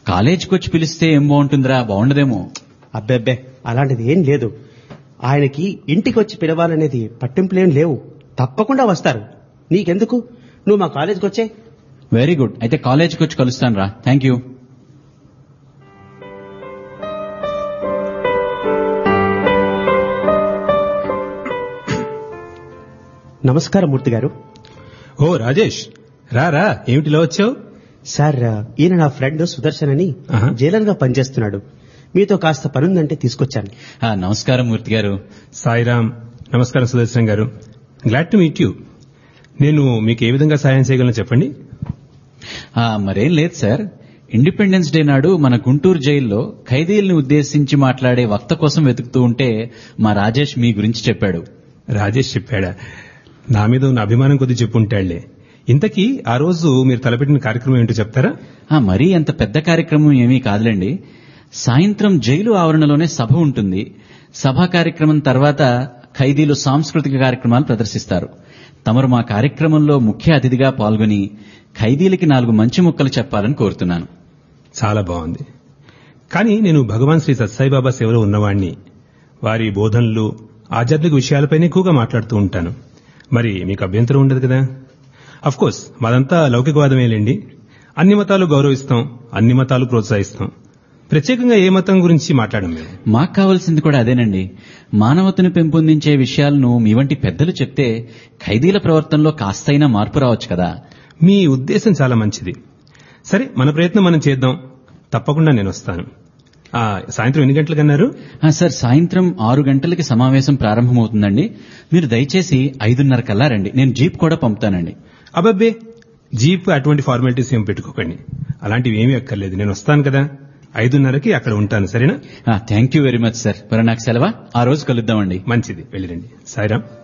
కాలేజీకి వచ్చి పిలిస్తే ఏం బాగుంటుందిరా బాగుండదేమో అబ్బెబ్బే అలాంటిది ఏం లేదు ఆయనకి ఇంటికి వచ్చి పిలవాలనేది పట్టింపులేం లేవు తప్పకుండా వస్తారు నీకెందుకు నువ్వు మా కాలేజీకి వచ్చే వెరీ గుడ్ అయితే కాలేజీకి వచ్చి కలుస్తాను రా థ్యాంక్ యూ నమస్కారం మూర్తి గారు ఓ రాజేష్ రా రా ఏమిటిలా వచ్చావు సార్ ఈయన నా ఫ్రెండ్ సుదర్శన్ అని ఆహా. జైలర్ గా పనిచేస్తున్నాడు మీతో కాస్త పనుందంటే తీసుకొచ్చాను ఆ, నమస్కారం మూర్తి గారు సాయిరామ్ నమస్కారం సుదర్శన్ గారు గ్లాడ్ టు మీట్ యూ నేను మీకు ఏ విధంగా సాయం చేయగలను చెప్పండి ఆ, మరేం లేదు సార్ ఇండిపెండెన్స్ డే నాడు మన గుంటూరు జైల్లో ఖైదీల్ని ఉద్దేశించి మాట్లాడే వక్త కోసం వెతుకుతూ ఉంటే మా రాజేష్ మీ గురించి చెప్పాడు రాజేష్ చెప్పాడా నా మీద ఉన్న అభిమానం కొద్ది చెప్పుంటాళ్లే ఇంతకీ ఆ రోజు మీరు తలపెట్టిన కార్యక్రమం ఏంటో చెప్తారా ఆ, మరీ అంత పెద్ద కార్యక్రమం ఏమీ కాదులేండి సాయంత్రం జైలు ఆవరణలోనే సభ ఉంటుంది సభా కార్యక్రమం తర్వాత ఖైదీలు సాంస్కృతిక కార్యక్రమాలు ప్రదర్శిస్తారు తమరు మా కార్యక్రమంలో ముఖ్య అతిథిగా పాల్గొని ఖైదీలకి నాలుగు మంచి ముక్కలు చెప్పాలని కోరుతున్నాను చాలా బాగుంది కానీ నేను భగవాన్ శ్రీ సత్సాయిబాబా సేవలో ఉన్నవాణ్ణి వారి బోధనలు ఆధ్యాత్మిక విషయాలపైన ఎక్కువగా మాట్లాడుతూ ఉంటాను మరి మీకు అభ్యంతరం ఉండదు కదా అఫ్ కోర్స్ మాదంతా లౌకికవాదమేలేండి అన్ని మతాలు గౌరవిస్తాం అన్ని మతాలు ప్రోత్సహిస్తాం ప్రత్యేకంగా ఏ మతం గురించి మాట్లాడం మేము మాకు కావాల్సింది కూడా అదేనండి మానవతను పెంపొందించే విషయాలను మీ వంటి పెద్దలు చెప్తే ఖైదీల ప్రవర్తనలో కాస్తైనా మార్పు రావచ్చు కదా మీ ఉద్దేశం చాలా మంచిది సరే మన ప్రయత్నం మనం చేద్దాం తప్పకుండా నేను వస్తాను ఆ, సాయంత్రం ఎన్ని గంటలకన్నారు ఆ, సార్ సాయంత్రం ఆరు గంటలకి సమావేశం ప్రారంభమవుతుందండి మీరు దయచేసి ఐదున్నర కల్లా రండి నేను జీప్ కూడా పంపుతానండి అబ్బబ్బే జీప్ అటువంటి ఫార్మాలిటీస్ ఏం పెట్టుకోకండి అలాంటివి ఏమీ అక్కర్లేదు నేను వస్తాను కదా ఐదున్నరకి అక్కడ ఉంటాను సరేనా thank you very much sir మరి నాకు సెలవా ఆ రోజు కలుద్దామండి మంచిది వెళ్ళిరండి సాయిరామ్